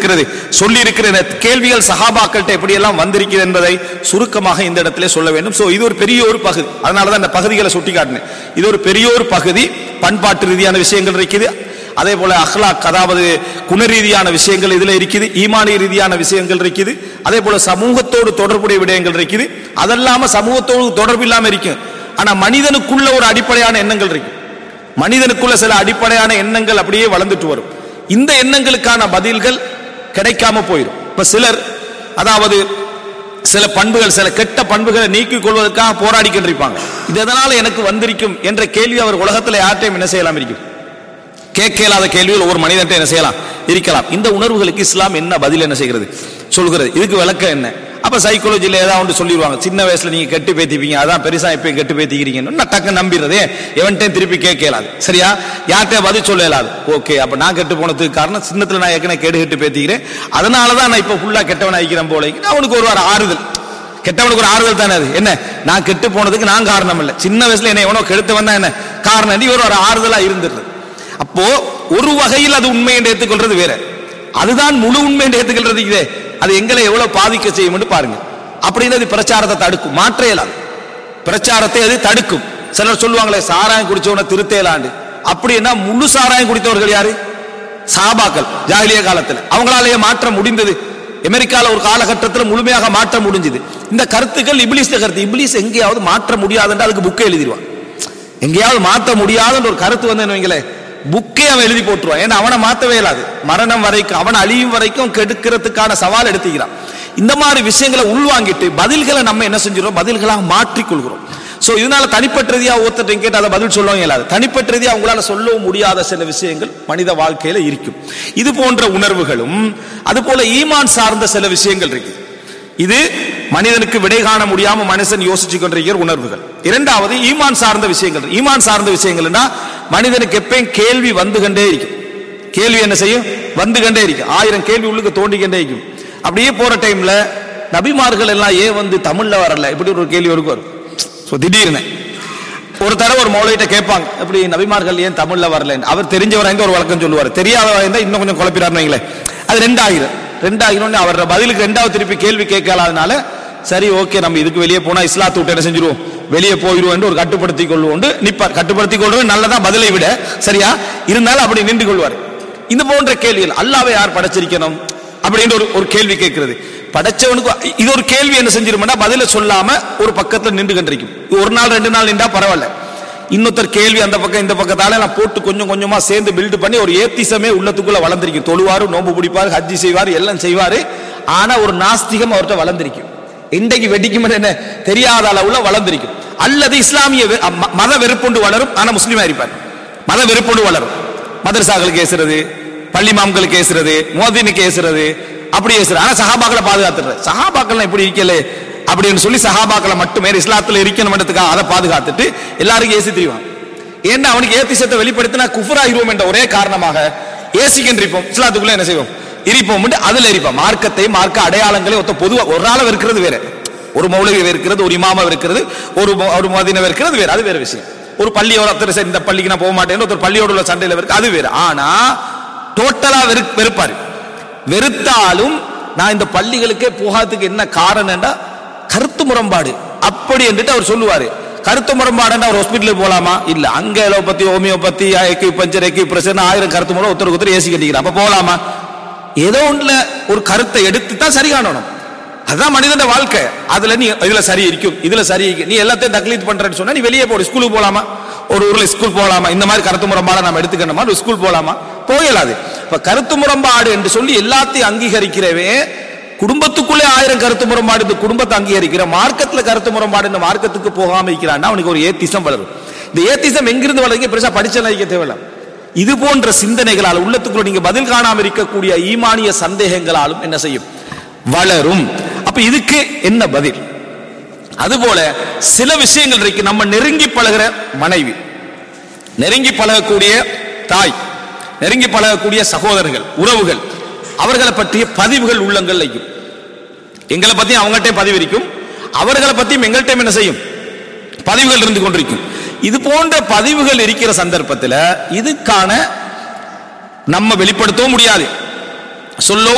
இருக்கிறது சொல்லி இருக்கிற இந்த கேள்விகள் சஹாபாக்கள்கிட்ட எப்படி எல்லாம் வந்திருக்கிறது என்பதை சுருக்கமாக இந்த இடத்திலே சொல்ல வேண்டும் சோ இது ஒரு பெரிய ஒரு பகுதி அதனால தான் இந்த பகுதிகளை சுட்டி காட்டினேன் இது ஒரு பெரிய ஒரு பகுதி பண்பாட்டு ரீதியான விஷயங்கள் இருக்குது அதே போல அஹ்லாக் அதாவது குணரீதியான விஷயங்கள் இதுல இருக்குது ஈமானிய ரீதியான விஷயங்கள் இருக்குது அதே போல சமூகத்தோடு தொடர்புடைய விடயங்கள் இருக்குது அதெல்லாம சமூகத்தோடு தொடர்பு இல்லாம இருக்கும் ஆனா மனிதனுக்குள்ள ஒரு அடிப்படையான எண்ணங்கள் இருக்கு மனிதனுக்குள்ள சில அடிப்படையான எண்ணங்கள் அப்படியே வளர்ந்துட்டு வரும் இந்த எண்ணங்களுக்கான பதில்கள் கிடைக்காம போயிடும் இப்ப சிலர் அதாவது சில பண்புகள் சில கெட்ட பண்புகளை நீக்கிக் கொள்வதற்காக போராடி கொண்டிருப்பாங்க இது எதனால எனக்கு வந்திருக்கும் என்ற கேள்வி அவர் உலகத்துல யார்ட்டையும் என்ன செய்யலாம் இருக்கும் கேட்க இயலாத கேள்விகள் ஒவ்வொரு மனிதன்ட்ட என்ன செய்யலாம் இருக்கலாம் இந்த உணர்வுகளுக்கு இஸ்லாம் என்ன பதில் என்ன செய்கிறது சொல்கிறது இதுக்கு விளக்கம் என்ன அப்ப சைக்காலஜில ஏதாவது ஒன்று சொல்லிடுவாங்க சின்ன வயசுல நீங்க கெட்டு பேத்திப்பீங்க அதான் பெருசா இப்பயும் கெட்டு பேத்திக்கிறீங்கன்னு நான் டக்கு நம்பிடுறதே எவன்கிட்ட திருப்பி கேட்க இயலாது சரியா யார்கிட்ட பதில் சொல்ல இயலாது ஓகே அப்ப நான் கெட்டு போனதுக்கு காரணம் சின்னத்துல நான் ஏற்கனவே கெடு கெட்டு பேத்திக்கிறேன் அதனாலதான் நான் இப்ப ஃபுல்லா கெட்டவன் ஆகிக்கிறேன் போல அவனுக்கு ஒரு வார ஆறுதல் கெட்டவனுக்கு ஒரு ஆறுதல் தானே அது என்ன நான் கெட்டு போனதுக்கு நான் காரணம் இல்லை சின்ன வயசுல என்ன எவனோ கெடுத்து வந்தா என்ன காரணம் இவர் ஒரு ஆறுதலா இருந்துடுறது அப்போ ஒரு வகையில் அது உண்மை என்று ஏற்றுக்கொள்றது வேற அதுதான் முழு உண்மை என்று ஏற்றுக்கொள்றது இதே அது எங்களை எவ்வளவு பாதிக்க செய்யும் பாருங்க அப்படின்னு அது பிரச்சாரத்தை தடுக்கும் மாற்ற இயலாது பிரச்சாரத்தை அது தடுக்கும் சிலர் சொல்லுவாங்களே சாராயம் குடிச்சவன திருத்தேலாண்டு அப்படின்னா முழு சாராயம் குடித்தவர்கள் யாரு சாபாக்கள் ஜாகிலிய காலத்துல அவங்களாலேயே மாற்ற முடிந்தது அமெரிக்கால ஒரு காலகட்டத்தில் முழுமையாக மாற்ற முடிஞ்சது இந்த கருத்துக்கள் இப்லீஸ் கருத்து இப்லீஸ் எங்கேயாவது மாற்ற முடியாதுன்னு அதுக்கு புக்கை எழுதிடுவான் எங்கேயாவது மாற்ற முடியாதுன்ற ஒரு கருத்து வந்து வைங்களேன் புக்கே அவன் எழுதி போட்டுருவான் ஏன்னா அவனை மாத்தவே இயலாது மரணம் வரைக்கும் அவன் அழியும் வரைக்கும் கெடுக்கிறதுக்கான சவால் எடுத்துக்கிறான் இந்த மாதிரி விஷயங்களை உள்வாங்கிட்டு பதில்களை நம்ம என்ன செஞ்சிடறோம் பதில்களாக மாற்றிக்கொள்கிறோம் சோ இதனால தனிப்பட்ட ரீதியா ஒருத்தர் கேட்டு அதை பதில் சொல்லவும் இயலாது தனிப்பட்ட ரீதியா அவங்களால சொல்லவும் முடியாத சில விஷயங்கள் மனித வாழ்க்கையில இருக்கும் இது போன்ற உணர்வுகளும் அது போல ஈமான் சார்ந்த சில விஷயங்கள் இருக்கு இது மனிதனுக்கு விடை காண முடியாம மனுஷன் யோசிச்சு கொண்டிருக்கிற உணர்வுகள் இரண்டாவது ஈமான் சார்ந்த விஷயங்கள் ஈமான் சார்ந்த விஷயங்கள்னா மனிதனுக்கு எப்பயும் கேள்வி வந்து கொண்டே இருக்கும் கேள்வி என்ன செய்யும் வந்து கொண்டே இருக்கும் ஆயிரம் கேள்வி உள்ளுக்கு தோண்டிக்கொண்டே இருக்கும் அப்படியே போற டைம்ல நபிமார்கள் எல்லாம் ஏன் வந்து தமிழ்ல வரல இப்படி ஒரு கேள்வி வரைக்கும் வரும் ஸோ திடீர்னு ஒரு தடவை ஒரு மௌலையிட்ட கேட்பாங்க இப்படி நபிமார்கள் ஏன் தமிழ்ல வரல அவர் தெரிஞ்சவரா இருந்தா ஒரு வழக்கம் சொல்லுவார் தெரியாதவரா இருந்தா இன்னும் கொஞ்சம் குழப்பிடாருன்னு வைங்களேன் அது ரெண்டாயிரம் ரெண்டாயிரம் அவர் பதிலுக்கு ரெண்டாவது திருப்பி கேள்வி கேட்கலாதனால சரி ஓகே நம்ம இதுக்கு வெளியே போனா இஸ்லாத்து விட்டு என்ன செஞ்சிருவோம் வெளியே போயிடுவோம் என்று ஒரு கட்டுப்படுத்தி கொள்வோம் நிப்பார் கட்டுப்படுத்தி கொள்வது நல்லதா பதிலை விட சரியா இருந்தாலும் அப்படி நின்று கொள்வார் இந்த போன்ற கேள்விகள் அல்லாவை யார் படைச்சிருக்கணும் அப்படின்ற ஒரு ஒரு கேள்வி கேட்கிறது படைச்சவனுக்கு இது ஒரு கேள்வி என்ன செஞ்சிருமெண்டா பதில சொல்லாம ஒரு பக்கத்துல நின்று கண்டிருக்கும் ஒரு நாள் ரெண்டு நாள் நின்றா பரவாயில்ல இன்னொருத்தர் கேள்வி அந்த பக்கம் இந்த பக்கத்தால நான் போட்டு கொஞ்சம் கொஞ்சமா சேர்ந்து பில்டு பண்ணி ஒரு ஏத்திசமே உள்ளத்துக்குள்ள வளர்ந்திருக்கும் தொழுவாரு நோம்பு பிடிப்பாரு ஹஜ்ஜி செய்வாரு எல்லாம் செய்வாரு ஆனா ஒரு நாஸ்திகம் அவர்கிட்ட வளர்ந்திருக்கும் இன்றைக்கு வெடிக்கும் என்ன தெரியாத அளவுல வளர்ந்திருக்கும் அல்லது இஸ்லாமிய வெ- ம- மத வெறுப்புண்டு வளரும் ஆனா முஸ்லீமா இருப்பார் மத வெறுப்புண்டு வளரும் மதரசாக்களுக்கு ஏசுறது பள்ளி மாம்களுக்கு ஏசுறது மோதினுக்கு ஏசுறது அப்படி ஏசுறது ஆனா சஹாபாக்களை பாதுகாத்துறது சஹாபாக்கள் இப்படி இருக்கல அப்படின்னு சொல்லி சஹாபாக்களை மட்டுமே இஸ்லாத்துல இருக்கணும்ன்றதுக்காக அதை பாதுகாத்துட்டு எல்லாருக்கும் ஏசி தெரியும் ஏன்னா அவனுக்கு ஏத்திசத்தை வெளிப்படுத்தினா குஃபராகிருவோம் என்ற ஒரே காரணமாக ஏசிக்கின்றிருப்போம் இஸ்லாத்துக்குள்ள என்ன செய்வோம் இருப்போம் அதுல இருப்போம் மார்க்கத்தை மார்க்க அடையாளங்களை ஒத்த பொதுவா ஒரு ஆள இருக்கிறது வேற ஒரு மௌலவி இருக்கிறது ஒரு இமாமா இருக்கிறது ஒரு மொ- ஒரு மதினம் இருக்கிறது வேற அது வேற விஷயம் ஒரு பள்ளியோட ஒருத்தர் சரி, இந்த பள்ளிக்கு நான் போக மாட்டேன்னு ஒருத்தர் பள்ளியோட உள்ள சண்டையில இருக்கு அது வேற ஆனா டோட்டலா வெறு வெறுப்பாரு வெறுத்தாலும் நான் இந்த பள்ளிகளுக்கே போகாததுக்கு என்ன காரணம்டா கருத்து முரண்பாடு அப்படி என்றுட்டு அவர் சொல்லுவாரு கருத்து முரண்பாடுன்னா அவர் ஹாஸ்பிட்டலுக்கு போலாமா இல்ல அங்க எலோபதி ஹோமியோபதி எக்கி பஞ்சர் எக்கி பிரச்சனை ஆயிரம் கருத்து முறை ஒருத்தருக்கு ஒருத்தர் ஏசி கட்டிக்கிறார் அப்ப போலாமா ஏதோ ஒண்ணுல ஒரு கருத்தை எடுத்து தான் சரி காணணும் அதுதான் மனிதன் வாழ்க்கை அதுல நீ இதுல சரி இருக்கும் இதுல சரி இருக்கு. நீ எல்லாத்தையும் தக்லீத் பண்றேன்னு சொன்னா நீ வெளியே போடு ஸ்கூலுக்கு போலாமா ஒரு ஊர்ல ஸ்கூல் போலாமா இந்த மாதிரி கருத்து முரண்பாடை நம்ம எடுத்துக்கணுமா ஒரு ஸ்கூல் போலாமா போயலாது இப்ப கருத்து முரண்பாடு என்று சொல்லி எல்லாத்தையும் அங்கீகரிக்கிறவே குடும்பத்துக்குள்ளே ஆயிரம் கருத்து முரண்பாடு இந்த குடும்பத்தை அங்கீகரிக்கிற மார்க்கத்துல கருத்து முரண்பாடு இந்த மார்க்கத்துக்கு போகாம இருக்கிறான்னா அவனுக்கு ஒரு ஏத்திசம் வளரும் இந்த ஏத்திசம் எங்கிருந்து வளருங்க பெருசா படிச்செல்லாம் இருக்க தேவையில்ல இது போன்ற சிந்தனைகளால் உள்ளத்துக்குள்ள நீங்க பதில் காணாம இருக்கக்கூடிய ஈமானிய சந்தேகங்களாலும் என்ன செய்யும் வளரும் அப்ப இதுக்கு என்ன பதில் அதுபோல சில விஷயங்கள் இருக்கு நம்ம நெருங்கி பழகுற மனைவி நெருங்கி பழகக்கூடிய தாய் நெருங்கி பழகக்கூடிய சகோதரர்கள் உறவுகள் அவர்களை பற்றிய பதிவுகள் உள்ளங்கள் வைக்கும் எங்களை பத்தி அவங்கள்ட்ட பதிவு இருக்கும் அவர்களை பத்தியும் எங்கள்கிட்ட என்ன செய்யும் பதிவுகள் இருந்து கொண்டிருக்கும் இது போன்ற பதிவுகள் இருக்கிற சந்தர்ப்பத்தில் இதுக்கான நம்ம வெளிப்படுத்தவும் முடியாது சொல்லவும்